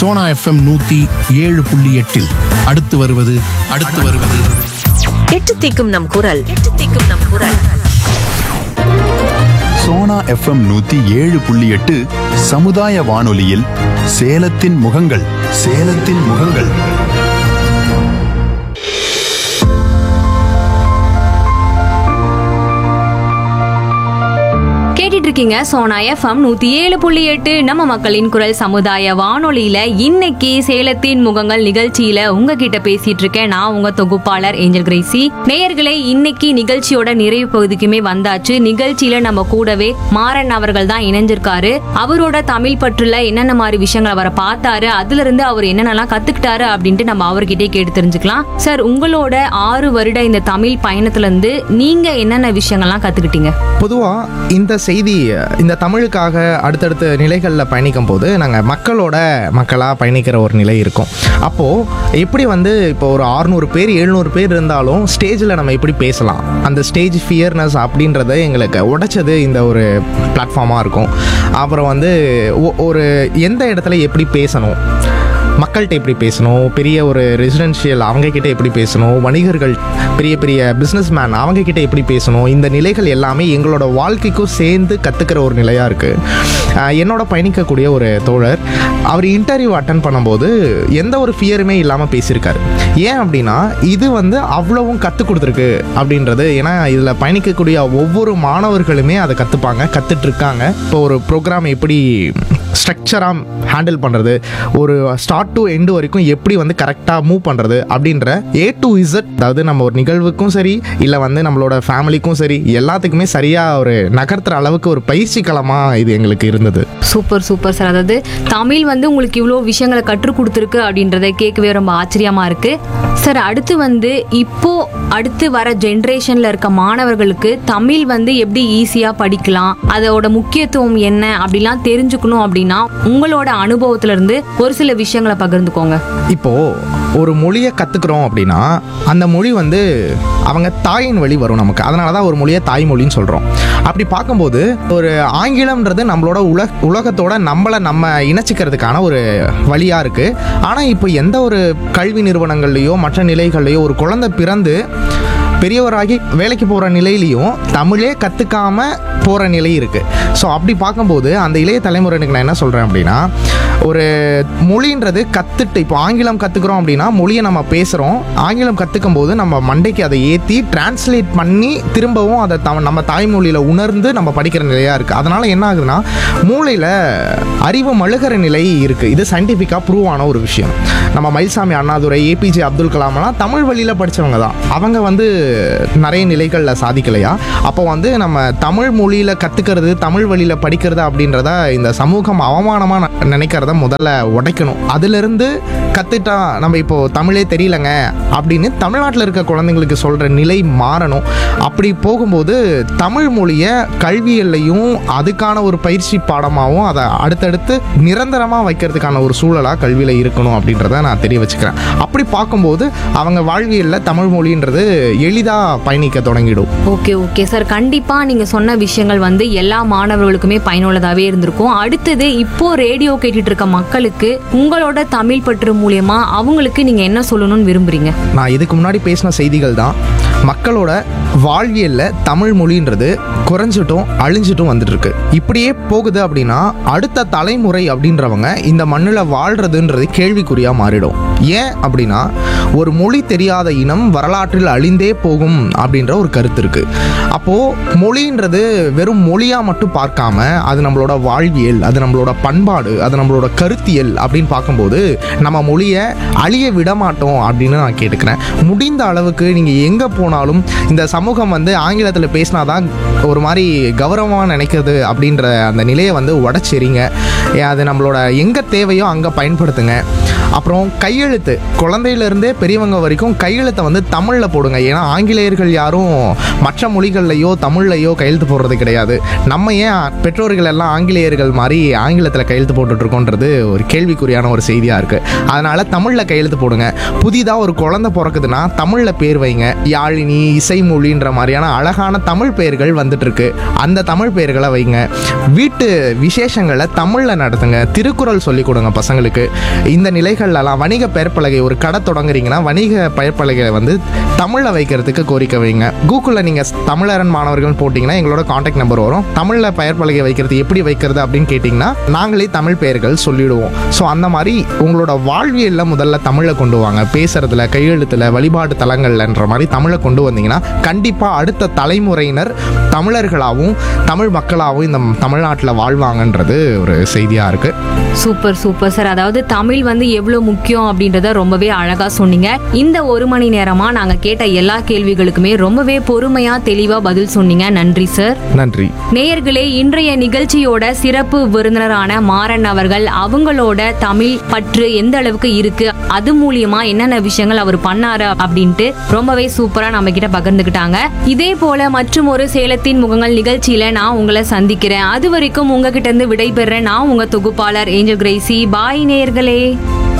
Sona FM நூத்தி ஏழு புள்ளி எட்டில் அடுத்து வருவது அடுத்து வருவது எட்டு தீக்கும் நம் குரல் எட்டு தீக்கும் நம் குரல் சோனா எஃப்எம் நூத்தி ஏழு புள்ளி எட்டு சமுதாய வானொலியில் சேலத்தின் முகங்கள் சேலத்தின் முகங்கள் கேட்டுட்டு இருக்கீங்க சோனா எஃப்எம் நூத்தி ஏழு புள்ளி எட்டு நம்ம மக்களின் குரல் சமுதாய வானொலியில இன்னைக்கு சேலத்தின் முகங்கள் நிகழ்ச்சியில உங்ககிட்ட பேசிட்டு இருக்கேன் நான் உங்க தொகுப்பாளர் ஏஞ்சல் கிரேசி நேயர்களே இன்னைக்கு நிகழ்ச்சியோட நிறைவு பகுதிக்குமே வந்தாச்சு நிகழ்ச்சியில நம்ம கூடவே மாறன் அவர்கள் தான் இணைஞ்சிருக்காரு அவரோட தமிழ் பற்றுல என்னென்ன மாதிரி விஷயங்கள் அவரை பார்த்தாரு அதுல இருந்து அவர் என்னென்னலாம் கத்துக்கிட்டாரு அப்படின்ட்டு நம்ம அவர்கிட்டயே கேட்டு தெரிஞ்சுக்கலாம் சார் உங்களோட ஆறு வருட இந்த தமிழ் பயணத்துல இருந்து நீங்க என்னென்ன விஷயங்கள்லாம் கத்துக்கிட்டீங்க பொதுவாக இந்த செய்தி இந்த தமிழுக்காக அடுத்தடுத்த நிலைகளில் பயணிக்கும் போது நாங்கள் மக்களோட மக்களாக பயணிக்கிற ஒரு நிலை இருக்கும் அப்போது எப்படி வந்து இப்போ ஒரு ஆறுநூறு பேர் எழுநூறு பேர் இருந்தாலும் ஸ்டேஜில் நம்ம எப்படி பேசலாம் அந்த ஸ்டேஜ் ஃபியர்னஸ் அப்படின்றத எங்களுக்கு உடைச்சது இந்த ஒரு பிளாட்ஃபார்மாக இருக்கும் அப்புறம் வந்து ஒ- ஒரு எந்த இடத்துல எப்படி பேசணும் மக்கள்கிட்ட எப்படி பேசணும் பெரிய ஒரு ரெசிடென்ஷியல் அவங்க கிட்ட எப்படி பேசணும் வணிகர்கள் பெரிய பெரிய பிஸ்னஸ் மேன் அவங்க கிட்ட எப்படி பேசணும் இந்த நிலைகள் எல்லாமே எங்களோட வாழ்க்கைக்கும் சேர்ந்து கற்றுக்கிற ஒரு நிலையாக இருக்குது என்னோட பயணிக்கக்கூடிய ஒரு தோழர் அவர் இன்டர்வியூ அட்டன் பண்ணும்போது எந்த ஒரு ஃபியருமே இல்லாமல் பேசியிருக்காரு ஏன் அப்படின்னா இது வந்து அவ்வளவும் கற்றுக் கொடுத்துருக்கு அப்படின்றது ஏன்னா இதில் பயணிக்கக்கூடிய ஒவ்வொரு மாணவர்களுமே அதை கற்றுப்பாங்க கற்றுட்ருக்காங்க இப்போ ஒரு ப்ரோக்ராம் எப்படி ஸ்ட்ரக்சராக ஹேண்டில் பண்ணுறது ஒரு ஸ்டார்ட் டு எண்டு வரைக்கும் எப்படி வந்து கரெக்டாக மூவ் பண்ணுறது அப்படின்ற ஏ டு இசட் அதாவது நம்ம ஒரு நிகழ்வுக்கும் சரி இல்லை வந்து நம்மளோட ஃபேமிலிக்கும் சரி எல்லாத்துக்குமே சரியாக ஒரு நகர்த்துற அளவுக்கு ஒரு பயிற்சி களமாக இது எங்களுக்கு இருந்தது சூப்பர் சூப்பர் சார் அதாவது தமிழ் வந்து உங்களுக்கு இவ்வளோ விஷயங்களை கற்றுக் கொடுத்துருக்கு அப்படின்றத கேட்கவே ரொம்ப ஆச்சரியமா இருக்கு சார் அடுத்து வந்து இப்போ அடுத்து வர ஜென்ரேஷன்ல இருக்க மாணவர்களுக்கு தமிழ் வந்து எப்படி ஈஸியா படிக்கலாம் அதோட முக்கியத்துவம் என்ன அப்படிலாம் தெரிஞ்சுக்கணும் அப்படின்னா உங்களோட அனுபவத்துல இருந்து ஒரு சில விஷயங்களை பகிர்ந்துக்கோங்க இப்போது ஒரு மொழியை கற்றுக்குறோம் அப்படின்னா அந்த மொழி வந்து அவங்க தாயின் வழி வரும் நமக்கு அதனால தான் ஒரு மொழியை தாய்மொழின்னு சொல்கிறோம் அப்படி பார்க்கும்போது ஒரு ஆங்கிலம்ன்றது நம்மளோட உலக உலகத்தோட நம்மளை நம்ம இணைச்சிக்கிறதுக்கான ஒரு வழியாக இருக்குது ஆனால் இப்போ எந்த ஒரு கல்வி நிறுவனங்கள்லையோ மற்ற நிலைகள்லையோ ஒரு குழந்தை பிறந்து பெரியவராகி வேலைக்கு போகிற நிலையிலையும் தமிழே கற்றுக்காம போகிற நிலை இருக்குது ஸோ அப்படி பார்க்கும்போது அந்த இளைய தலைமுறைக்கு நான் என்ன சொல்கிறேன் அப்படின்னா ஒரு மொழின்றது கற்றுட்டு இப்போ ஆங்கிலம் கற்றுக்குறோம் அப்படின்னா மொழியை நம்ம பேசுகிறோம் ஆங்கிலம் கற்றுக்கும் போது நம்ம மண்டைக்கு அதை ஏற்றி டிரான்ஸ்லேட் பண்ணி திரும்பவும் அதை த நம்ம தாய்மொழியில் உணர்ந்து நம்ம படிக்கிற நிலையாக இருக்குது அதனால் என்ன ஆகுதுன்னா மூளையில் அறிவு மழுகிற நிலை இருக்குது இது சயின்டிஃபிக்காக ப்ரூவ் ஆன ஒரு விஷயம் நம்ம மயில்சாமி அண்ணாதுரை ஏபிஜே அப்துல் கலாம்லாம் தமிழ் வழியில் படித்தவங்க தான் அவங்க வந்து நிறைய நிலைகளில் சாதிக்கலையா அப்போ வந்து நம்ம தமிழ் மொழியில் கற்றுக்கிறது தமிழ் வழியில் படிக்கிறது அப்படின்றத இந்த சமூகம் அவமானமாக நினைக்கிறத முதல்ல உடைக்கணும் அதிலிருந்து கற்றுட்டா நம்ம இப்போது தமிழே தெரியலங்க அப்படின்னு தமிழ்நாட்டில் இருக்க குழந்தைங்களுக்கு சொல்கிற நிலை மாறணும் அப்படி போகும்போது தமிழ் மொழியை கல்வியல்லையும் அதுக்கான ஒரு பயிற்சி பாடமாகவும் அதை அடுத்தடுத்து நிரந்தரமாக வைக்கிறதுக்கான ஒரு சூழலாக கல்வியில் இருக்கணும் அப்படின்றத நான் தெரிய வச்சுக்கிறேன் அப்படி பார்க்கும்போது அவங்க வாழ்வியலில் தமிழ் மொழின்றது எளிதாக பயணிக்க தொடங்கிடும் ஓகே ஓகே சார் கண்டிப்பா நீங்க சொன்ன விஷயங்கள் வந்து எல்லா மாணவர்களுக்குமே பயனுள்ளதாவே இருந்திருக்கும் அடுத்தது இப்போ ரேடியோ கேட்டுட்டு இருக்க மக்களுக்கு உங்களோட தமிழ் பற்று மூலியமா அவங்களுக்கு நீங்க என்ன சொல்லணும்னு விரும்புறீங்க நான் இதுக்கு முன்னாடி பேசின செய்திகள் தான் மக்களோட வாழ்வியலில் தமிழ் மொழின்றது குறைஞ்சிட்டும் அழிஞ்சிட்டும் வந்துட்டு இருக்கு இப்படியே போகுது அப்படின்னா அடுத்த தலைமுறை அப்படின்றவங்க இந்த மண்ணில் வாழ்றதுன்றது கேள்விக்குறியாக மாறிடும் ஏன் அப்படின்னா ஒரு மொழி தெரியாத இனம் வரலாற்றில் அழிந்தே போகும் அப்படின்ற ஒரு கருத்து இருக்கு அப்போ மொழின்றது வெறும் மொழியா மட்டும் பார்க்காம அது நம்மளோட வாழ்வியல் அது நம்மளோட பண்பாடு அது நம்மளோட கருத்தியல் அப்படின்னு பார்க்கும்போது நம்ம மொழியை அழிய விட மாட்டோம் அப்படின்னு நான் கேட்டுக்கிறேன் முடிந்த அளவுக்கு நீங்கள் எங்கே போனாலும் இந்த சமூகம் வந்து ஆங்கிலத்தில் பேசினாதான் ஒரு மாதிரி கௌரவமாக நினைக்கிறது அப்படின்ற அந்த நிலையை வந்து உடச்சிரிங்க அது நம்மளோட எங்கே தேவையோ அங்கே பயன்படுத்துங்க அப்புறம் கையெழுத்து குழந்தையிலேருந்தே பெரியவங்க வரைக்கும் கையெழுத்தை வந்து தமிழில் போடுங்க ஏன்னா ஆங்கிலேயர்கள் யாரும் மற்ற மொழிகள்லையோ தமிழ்லையோ கையெழுத்து போடுறது கிடையாது நம்ம ஏன் பெற்றோர்கள் எல்லாம் ஆங்கிலேயர்கள் மாதிரி ஆங்கிலத்தில் கையெழுத்து போட்டுட்டு இருக்கோன்றது ஒரு கேள்விக்குறியான ஒரு செய்தியாக இருக்குது அதனால் தமிழில் கையெழுத்து போடுங்க புதிதாக ஒரு குழந்தை பிறக்குதுன்னா தமிழில் பேர் வைங்க யாழினி இசைமொழின்ற மாதிரியான அழகான தமிழ் பெயர்கள் வந்துட்டு இருக்கு அந்த தமிழ் பெயர்களை வைங்க வீட்டு விசேஷங்களை தமிழில் நடத்துங்க திருக்குறள் சொல்லிக் கொடுங்க பசங்களுக்கு இந்த நிலைகள்லாம் வணிக பெயர் பலகை ஒரு கடை தொடங்குறீங்கன்னா வணிக பெயர் பலகையை வந்து தமிழில் வைக்கிறதுக்கு கோரிக்கை வைங்க கூகுளில் நீங்கள் தமிழரன் மாணவர்கள் போட்டிங்கன்னா எங்களோட காண்டாக்ட் நம்பர் வரும் தமிழில் பெயர் பலகை வைக்கிறது எப்படி வைக்கிறது அப்படின்னு கேட்டிங்கன்னா நாங்களே தமிழ் பெயர்கள் சொல்லிடுவோம் ஸோ அந்த மாதிரி உங்களோட வாழ்வியலில் முதல்ல தமிழை கொண்டு வாங்க பேசுறதுல கையெழுத்தில் வழிபாட்டு தலங்கள்லன்ற மாதிரி தமிழை கொண்டு வந்தீங்கன்னா கண்டிப்பாக அடுத்த தலைமுறையினர் தமிழர்களாகவும் தமிழ் மக்களாகவும் இந்த தமிழ்நாட்டில் வாழ்வாங்கன்றது ஒரு செய்தியாக இருக்குது சூப்பர் சூப்பர் சார் அதாவது தமிழ் வந்து எவ்வளவு முக்கியம் அப்படின்றத ரொம்பவே அழகா சொன்னீங்க இந்த ஒரு மணி நேரமா நாங்க கேட்ட எல்லா கேள்விகளுக்குமே ரொம்பவே பொறுமையா தெளிவா பதில் சொன்னீங்க நன்றி சார் நன்றி நேயர்களே இன்றைய நிகழ்ச்சியோட சிறப்பு விருந்தினரான மாறன் அவர்கள் அவங்களோட தமிழ் பற்று எந்த அளவுக்கு இருக்கு அது மூலியமா என்னென்ன விஷயங்கள் அவர் பண்ணாரு அப்படின்ட்டு ரொம்பவே சூப்பரா நம்ம கிட்ட பகிர்ந்துக்கிட்டாங்க இதே போல மற்றும் ஒரு சேலத்தின் முகங்கள் நிகழ்ச்சியில நான் உங்களை சந்திக்கிறேன் அது வரைக்கும் உங்ககிட்ட இருந்து விடைபெறேன் நான் உங்க தொகுப்பாளர் ஏஞ்சல் கிரேசி பாய் நேயர்களே